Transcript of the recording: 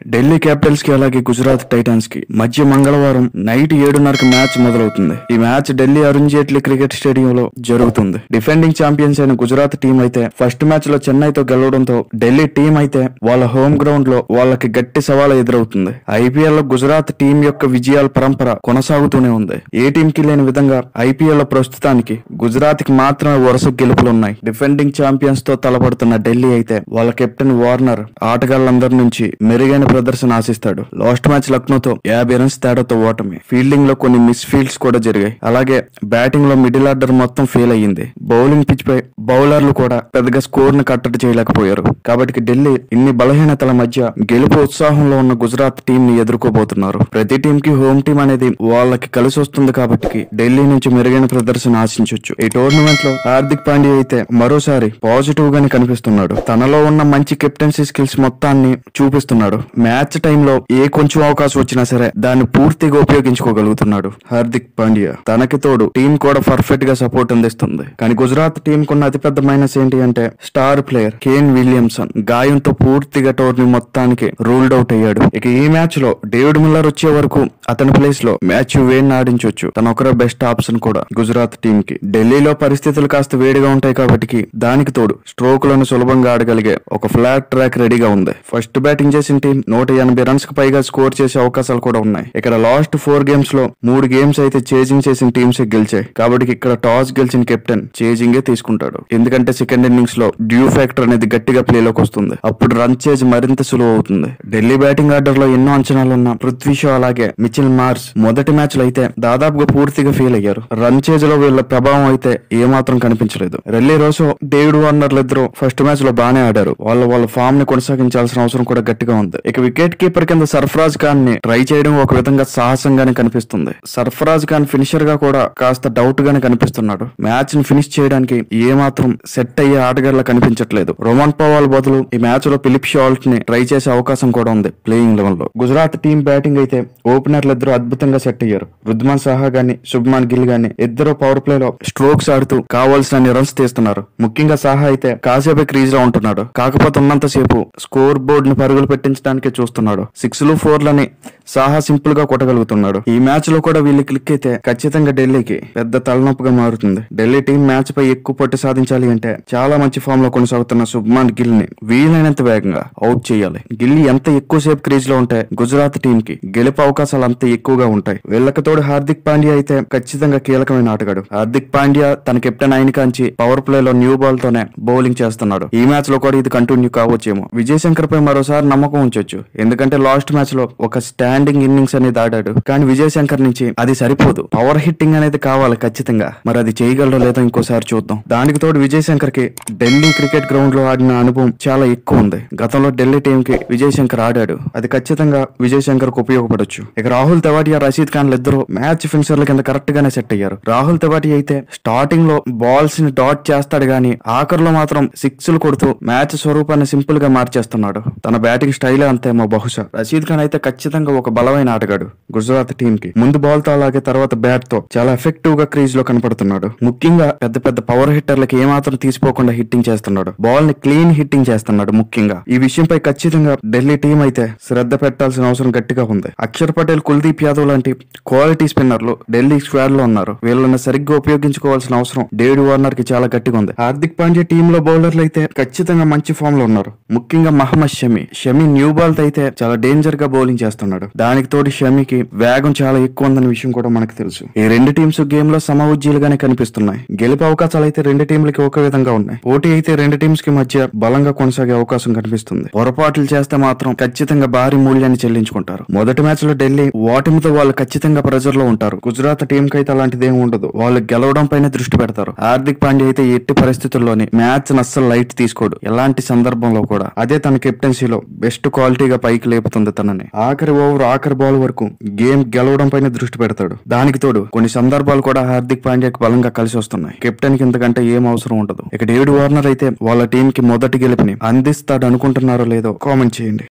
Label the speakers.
Speaker 1: Delhi Capitals కి అలాగే Gujarat Titans కి మధ్య మంగళవారం నైట్ ఏడున్నరకు మ్యాచ్ మొదలవుతుంది ఈ మ్యాచ్ ఢిల్లీ అరుణ్ జైట్లీ క్రికెట్ స్టేడియంలో జరుగుతుంది డిఫెండింగ్ ఛాంపియన్స్ అయిన గుజరాత్ టీం అయితే ఫస్ట్ మ్యాచ్ లో చెన్నైతో గెలవడంతో ఢిల్లీ టీం అయితే వాళ్ళ హోమ్ గ్రౌండ్ లో వాళ్ళకి గట్టి సవాల్ ఎదురవుతుంది ఐపీఎల్ లో గుజరాత్ టీం యొక్క విజయాల పరంపర కొనసాగుతూనే ఉంది ఏ టీం కి లేని విధంగా ఐపీఎల్ లో ప్రస్తుతానికి గుజరాత్ కి మాత్రమే వరుస గెలుపులున్నాయి డిఫెండింగ్ ఛాంపియన్స్ తో తలపడుతున్న ఢిల్లీ అయితే వాళ్ళ కెప్టెన్ వార్నర్ ఆటగాళ్లందరి నుంచి మెరుగైన ప్రదర్శన ఆశిస్తాడు లాస్ట్ మ్యాచ్ లక్నోతో యాభై రన్స్ తేడాతో ఓటమి ఫీల్డింగ్ లో కొన్ని మిస్ ఫీల్డ్స్ కూడా జరిగాయి అలాగే బ్యాటింగ్ లో మిడిల్ ఆర్డర్ మొత్తం ఫెయిల్ అయ్యింది బౌలింగ్ పిచ్ పై బౌలర్లు కూడా పెద్దగా స్కోర్ ని కట్టడి చేయలేకపోయారు కాబట్టి ఢిల్లీ ఇన్ని బలహీనతల మధ్య గెలుపు ఉత్సాహంలో ఉన్న గుజరాత్ టీం ని ఎదుర్కోబోతున్నారు ప్రతి టీం కి హోమ్ టీం అనేది వాళ్ళకి కలిసి వస్తుంది కాబట్టి ఢిల్లీ నుంచి మెరుగైన ప్రదర్శన ఆశించవచ్చు ఈ టోర్నమెంట్ లో హార్దిక్ పాండ్యా అయితే మరోసారి పాజిటివ్ గానే కనిపిస్తున్నాడు తనలో ఉన్న మంచి కెప్టెన్సీ స్కిల్స్ మొత్తాన్ని చూపిస్తున్నాడు మ్యాచ్ టైంలో ఏ కొంచెం అవకాశం వచ్చినా సరే దాన్ని పూర్తిగా ఉపయోగించుకోగలుగుతున్నాడు హార్దిక్ పాండ్యా తనకి తోడు టీం కూడా పర్ఫెక్ట్ గా సపోర్ట్ అందిస్తుంది కానీ గుజరాత్ టీం కున్న అతిపెద్ద మైనస్ ఏంటి అంటే స్టార్ ప్లేయర్ కేన్ విలియమ్సన్ గాయంతో పూర్తిగా టోర్నీ మొత్తానికి రూల్డ్ అవుట్ అయ్యాడు ఇక ఈ మ్యాచ్ లో డేవిడ్ మిల్లర్ వచ్చే వరకు అతని ప్లేస్ లో మ్యాచ్ వేడిని ఆడించవచ్చు తన ఒకరే బెస్ట్ ఆప్షన్ కూడా గుజరాత్ టీం కి ఢిల్లీలో పరిస్థితులు కాస్త వేడిగా ఉంటాయి కాబట్టి దానికి తోడు స్ట్రోక్ లను సులభంగా ఆడగలిగే ఒక ఫ్లాట్ ట్రాక్ రెడీగా ఉంది ఫస్ట్ బ్యాటింగ్ చేసిన టీం నూట ఎనభై రన్స్ కి పైగా స్కోర్ చేసే అవకాశాలు కూడా ఉన్నాయి ఇక్కడ లాస్ట్ ఫోర్ గేమ్స్ లో మూడు గేమ్స్ అయితే చేజింగ్ చేసిన టీమ్స్ గెలిచాయి కాబట్టి ఇక్కడ టాస్ గెలిచిన కెప్టెన్ చేజింగే తీసుకుంటాడు ఎందుకంటే సెకండ్ ఇన్నింగ్స్ లో డ్యూ ఫ్యాక్టర్ అనేది గట్టిగా ప్లేలోకి వస్తుంది అప్పుడు రన్ చేజ్ మరింత సులువు అవుతుంది ఢిల్లీ బ్యాటింగ్ ఆర్డర్ లో ఎన్నో అంచనాలు ఉన్న పృథ్వీ షా అలాగే మిచిల్ మార్స్ మొదటి మ్యాచ్ లో అయితే దాదాపుగా పూర్తిగా ఫెయిల్ అయ్యారు రన్ చేజ్ లో వీళ్ళ ప్రభావం అయితే ఏమాత్రం కనిపించలేదు రెల్లీ రోసో డేవిడ్ వార్నర్లు ఇద్దరు ఫస్ట్ మ్యాచ్ లో బాగానే ఆడారు వాళ్ళ వాళ్ళ ఫామ్ ని కొనసాగించాల్సిన అవసరం కూడా గట్టిగా ఉంది ఇక వికెట్ కీపర్ కింద సర్ఫరాజ్ ఖాన్ ని ట్రై చేయడం ఒక విధంగా సాహసంగానే కనిపిస్తుంది సర్ఫరాజ్ ఖాన్ ఫినిషర్ గా కూడా కాస్త డౌట్ గానే కనిపిస్తున్నాడు మ్యాచ్ ని ఫినిష్ చేయడానికి ఏ మాత్రం సెట్ అయ్యే ఆటగాళ్ళ కనిపించట్లేదు రోమన్ పవాల్ బదులు ఈ మ్యాచ్ లో ఫిలిప్ షాల్ట్ ని ట్రై చేసే అవకాశం కూడా ఉంది ప్లేయింగ్ లెవెల్ లో గుజరాత్ టీం బ్యాటింగ్ అయితే ఓపెనర్లు ఇద్దరు అద్భుతంగా సెట్ అయ్యారు రుద్మాన్ సాహా గాని శుభ్మాన్ గిల్ గాని ఇద్దరు పవర్ ప్లే లో స్ట్రోక్స్ ఆడుతూ కావాల్సిన రన్స్ తీస్తున్నారు ముఖ్యంగా సాహా అయితే కాసేపే క్రీజ్ లో ఉంటున్నాడు కాకపోతే ఉన్నంతసేపు స్కోర్ బోర్డ్ ని పరుగులు పెట్టించడానికే చూస్తున్నాడు సిక్స్ లు ఫోర్ లని సాహా సింపుల్ గా కొట్టగలుగుతున్నాడు ఈ మ్యాచ్ లో కూడా వీళ్ళు క్లిక్ అయితే ఖచ్చితంగా ఢిల్లీకి పెద్ద తలనొప్పిగా మారుతుంది ఢిల్లీ టీం మ్యాచ్ పై ఎక్కువ పట్టు సాధించాలి అంటే చాలా మంచి ఫామ్ లో కొనసాగుతున్న శుభ్మాన్ గిల్ ని వీలైనంత వేగంగా అవుట్ చేయాలి గిల్ ఎంత ఎక్కువసేపు క్రీజ్ లో ఉంటే గుజరాత్ టీం కి గెలుపు అవకాశాలు అంత ఎక్కువగా ఉంటాయి వీళ్ళకి తోడు హార్దిక్ పాండ్యా అయితే ఖచ్చితంగా కీలకమైన ఆటగాడు హార్దిక్ పాండ్యా తన కెప్టెన్ ఆయన కాంచి పవర్ ప్లే లో న్యూ బాల్ తోనే బౌలింగ్ చేస్తున్నాడు ఈ మ్యాచ్ లో కూడా ఇది కంటిన్యూ కావచ్చేమో విజయ్ శంకర్ పై మరోసారి నమ్మకం ఉంచొచ్చు ఎందుకంటే లాస్ట్ మ్యాచ్ లో ఒక స్టాండింగ్ ఇన్నింగ్స్ అనేది ఆడాడు కానీ విజయ్ శంకర్ నుంచి అది సరిపోదు పవర్ హిట్టింగ్ అనేది కావాలి ఖచ్చితంగా మరి అది చేయగలడో లేదో ఇంకోసారి చూద్దాం దానికి తోడు విజయ్ శంకర్ కి ఢిల్లీ క్రికెట్ గ్రౌండ్ లో ఆడిన అనుభవం చాలా ఎక్కువ ఉంది గతంలో ఢిల్లీ టీం కి విజయ్ శంకర్ ఆడాడు అది ఖచ్చితంగా విజయ్ శంకర్ కు ఉపయోగపడొచ్చు ఇక రాహుల్ తెవాటియా రషీద్ ఖాన్ ఇద్దరు మ్యాచ్ ఫినిషర్ల కింద కరెక్ట్ గానే సెట్ అయ్యారు రాహుల్ తెవాటియా అయితే స్టార్టింగ్ లో బాల్స్ ని డాట్ చేస్తాడు గానీ ఆఖరిలో మాత్రం సిక్స్లు కొడుతూ మ్యాచ్ స్వరూపాన్ని సింపుల్ గా మార్చేస్తున్నాడు తన బ్యాటింగ్ స్టైలే అంతేమో బహుశా రషీద్ ఖాన్ అయితే ఖచ్చితంగా ఒక బలమైన ఆటగాడు గుజరాత్ టీం కి ముందు బాల్ తో అలాగే తర్వాత బ్యాట్ తో చాలా ఎఫెక్టివ్ గా క్రీజ్ లో కనపడుతున్నాడు ముఖ్యంగా పెద్ద పెద్ద పవర్ హిట్టర్లకి ఏమాత్రం తీసిపోకుండా హిట్టింగ్ చేస్తున్నాడు బాల్ ని క్లీన్ హిట్టింగ్ చేస్తున్నాడు ముఖ్యంగా ఈ విషయంపై ఖచ్చితంగా ఢిల్లీ టీం అయితే శ్రద్ధ పెట్టాల్సిన అవసరం గట్టిగా ఉంది అక్షర్ పటేల్ కుల్దీప్ యాదవ్ లాంటి క్వాలిటీ స్పిన్నర్లు ఢిల్లీ స్క్వాడ్ లో ఉన్నారు వీళ్ళని సరిగ్గా ఉపయోగించుకోవాల్సిన అవసరం డేవిడ్ వార్నర్ కి చాలా గట్టిగా ఉంది హార్దిక్ పాండ్యా టీమ్ లో బౌలర్లు అయితే ఖచ్చితంగా మంచి ఫామ్ లో ఉన్నారు ముఖ్యంగా మహమ్మద్ షమి షమి న్యూ బాల్ తో అయితే చాలా డేంజర్ గా బౌలింగ్ చేస్తున్నాడు దానికి తోడు షమికి వేగం చాలా ఎక్కువ ఉందన్న విషయం కూడా మనకు తెలుసు ఈ రెండు టీమ్స్ గేమ్ లో సమవుజ్జీలుగానే కనిపిస్తున్నాయి గెలుపు అవకాశాలు అయితే రెండు టీంలకి ఒక విధంగా ఉన్నాయి పోటీ అయితే రెండు టీమ్స్ కి మధ్య బలంగా కొనసాగే అవకాశం కనిపిస్తుంది పొరపాట్లు చేస్తే మాత్రం ఖచ్చితంగా భారీ మూల్యాన్ని చెల్లించుకుంటారు మొదటి మ్యాచ్ లో ఢిల్లీ ఓటమితో వాళ్ళు ఖచ్చితంగా ప్రెజర్ లో ఉంటారు గుజరాత్ టీం కి అయితే అలాంటిది ఏమి ఉండదు వాళ్ళు గెలవడం పైన దృష్టి పెడతారు హార్దిక్ పాండ్యా అయితే ఎట్టి పరిస్థితుల్లోని మ్యాచ్ అస్సలు లైట్ తీసుకోడు ఎలాంటి సందర్భంలో కూడా అదే తన కెప్టెన్సీలో బెస్ట్ క్వాలిటీగా పైకి లేపుతుంది తనని ఆఖరి ఓవర్ ఆఖరి బాల్ వరకు గేమ్ గెలవడం పైన దృష్టి పెడతాడు దానికి తోడు కొన్ని సందర్భాలు కూడా హార్దిక్ పాండ్యాకి బలంగా కలిసి వస్తున్నాయి కెప్టెన్ కి ఇంతకంటే ఏం అవసరం ఉండదు ఇక డేవిడ్ వార్నర్ అయితే వాళ్ళ టీం కి మొదటి గెలుపుని అందిస్తాడు అనుకుంటున్నారో లేదో కామెంట్ చేయండి